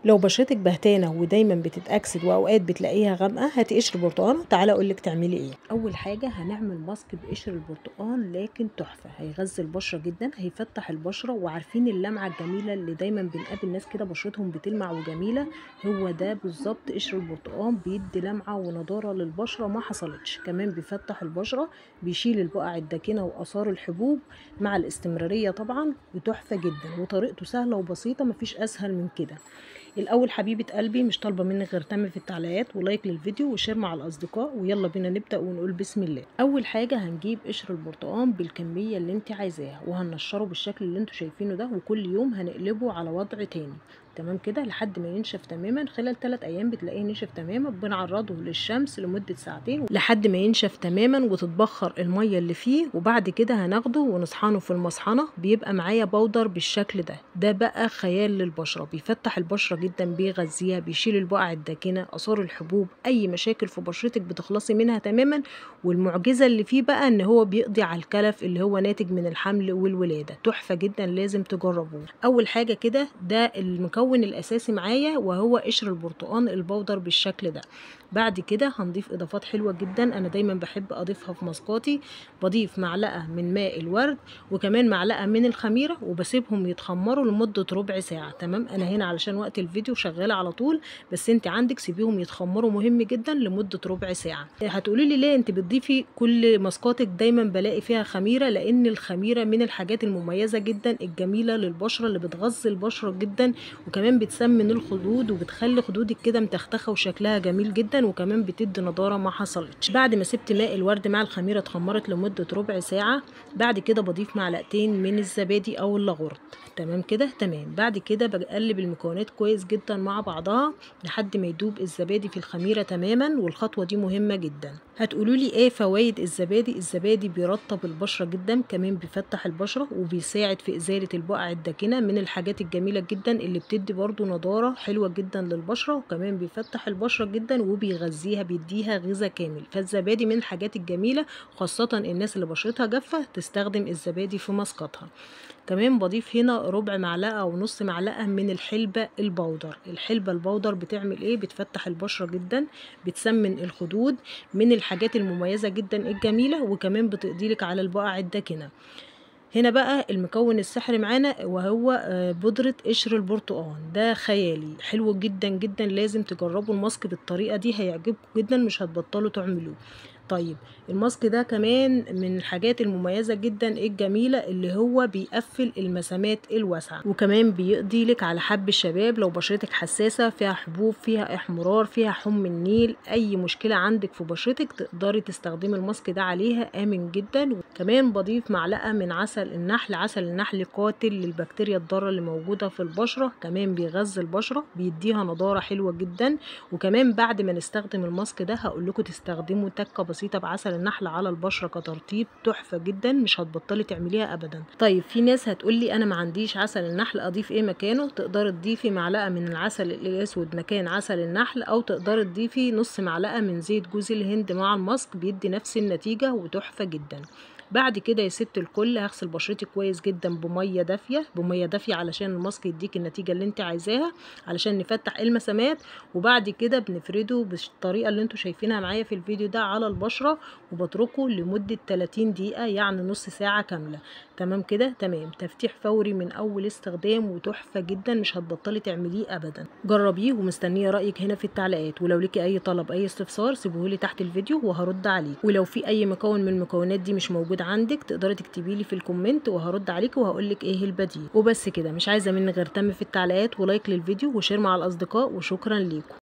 لو بشرتك بهتانه ودايما بتتاكسد واوقات بتلاقيها غامقه هاتي قشر برتقان تعالى اقول لك تعملي ايه اول حاجه هنعمل ماسك بقشر البرتقان لكن تحفه هيغذي البشره جدا هيفتح البشره وعارفين اللمعه الجميله اللي دايما بنقابل ناس كده بشرتهم بتلمع وجميله هو ده بالظبط قشر البرتقان بيدي لمعه ونضاره للبشره ما حصلتش كمان بيفتح البشره بيشيل البقع الداكنه واثار الحبوب مع الاستمراريه طبعا وتحفه جدا وطريقته سهله وبسيطه مفيش اسهل من كده الاول حبيبه قلبي مش طالبه منك غير تعمل في التعليقات ولايك للفيديو وشير مع الاصدقاء ويلا بينا نبدا ونقول بسم الله اول حاجه هنجيب قشر البرتقال بالكميه اللي انت عايزاها وهننشره بالشكل اللي انتوا شايفينه ده وكل يوم هنقلبه على وضع تاني تمام كده لحد ما ينشف تماما خلال 3 ايام بتلاقيه نشف تماما بنعرضه للشمس لمده ساعتين لحد ما ينشف تماما وتتبخر الميه اللي فيه وبعد كده هناخده ونصحنه في المصحنه بيبقى معايا بودر بالشكل ده ده بقى خيال للبشره بيفتح البشره جدا بيغذيها بيشيل البقع الداكنه اثار الحبوب اي مشاكل في بشرتك بتخلصي منها تماما والمعجزه اللي فيه بقى ان هو بيقضي على الكلف اللي هو ناتج من الحمل والولاده تحفه جدا لازم تجربوه اول حاجه كده ده المكون المكون الاساسي معايا وهو قشر البرتقان البودر بالشكل ده بعد كده هنضيف اضافات حلوه جدا انا دايما بحب اضيفها في ماسكاتي بضيف معلقه من ماء الورد وكمان معلقه من الخميره وبسيبهم يتخمروا لمده ربع ساعه تمام انا هنا علشان وقت الفيديو شغاله على طول بس انت عندك سيبيهم يتخمروا مهم جدا لمده ربع ساعه هتقولي لي ليه انت بتضيفي كل ماسكاتك دايما بلاقي فيها خميره لان الخميره من الحاجات المميزه جدا الجميله للبشره اللي بتغذي البشره جدا وكمان بتسمن الخدود وبتخلي خدودك كده متختخه وشكلها جميل جدا وكمان بتدي نضاره ما حصلتش بعد ما سبت ماء الورد مع الخميره اتخمرت لمده ربع ساعه بعد كده بضيف معلقتين من الزبادي او اللغورت تمام كده تمام بعد كده بقلب المكونات كويس جدا مع بعضها لحد ما يدوب الزبادي في الخميره تماما والخطوه دي مهمه جدا هتقولوا لي ايه فوائد الزبادي الزبادي بيرطب البشره جدا كمان بيفتح البشره وبيساعد في ازاله البقع الداكنه من الحاجات الجميله جدا اللي بتدي برضو نضاره حلوه جدا للبشره وكمان بيفتح البشره جدا وبيغذيها بيديها غذاء كامل فالزبادي من الحاجات الجميله خاصه الناس اللي بشرتها جافه تستخدم الزبادي في ماسكاتها كمان بضيف هنا ربع معلقه او نص معلقه من الحلبه البودر الحلبه البودر بتعمل ايه بتفتح البشره جدا بتسمن الخدود من الحاجات المميزه جدا الجميله وكمان بتقضي لك على البقع الداكنه هنا بقى المكون السحري معانا وهو بودرة قشر البرتقال ده خيالي حلو جدا جدا لازم تجربوا الماسك بالطريقة دي هيعجبكم جدا مش هتبطلوا تعملوه طيب الماسك ده كمان من الحاجات المميزة جدا الجميلة اللي هو بيقفل المسامات الواسعة وكمان بيقضي لك على حب الشباب لو بشرتك حساسة فيها حبوب فيها احمرار فيها حم النيل اي مشكلة عندك في بشرتك تقدري تستخدمي الماسك ده عليها امن جدا وكمان بضيف معلقة من عسل النحل عسل النحل قاتل للبكتيريا الضارة اللي موجودة في البشرة كمان بيغذي البشرة بيديها نضارة حلوة جدا وكمان بعد ما نستخدم الماسك ده هقول لكم تستخدموا تكة بسيطة بعسل النحل على البشره كترطيب تحفه جدا مش هتبطلي تعمليها ابدا طيب في ناس هتقول لي انا ما عنديش عسل النحل اضيف ايه مكانه تقدري تضيفي معلقه من العسل الاسود مكان عسل النحل او تقدري تضيفي نص معلقه من زيت جوز الهند مع الماسك بيدي نفس النتيجه وتحفه جدا بعد كده يا ست الكل هغسل بشرتي كويس جدا بميه دافيه بميه دافيه علشان الماسك يديك النتيجه اللي انت عايزاها علشان نفتح المسامات وبعد كده بنفرده بالطريقه اللي انتوا شايفينها معايا في الفيديو ده على البشره وبتركه لمده 30 دقيقه يعني نص ساعه كامله تمام كده تمام تفتيح فوري من اول استخدام وتحفه جدا مش هتبطلي تعمليه ابدا جربيه ومستنيه رايك هنا في التعليقات ولو ليكي اي طلب اي استفسار سيبوهولي تحت الفيديو وهرد عليك ولو في اي مكون من المكونات دي مش موجود عندك تقدري تكتبي لي في الكومنت وهرد عليك وهقول لك ايه البديل وبس كده مش عايزه مني غير تم في التعليقات ولايك للفيديو وشير مع الاصدقاء وشكرا ليكم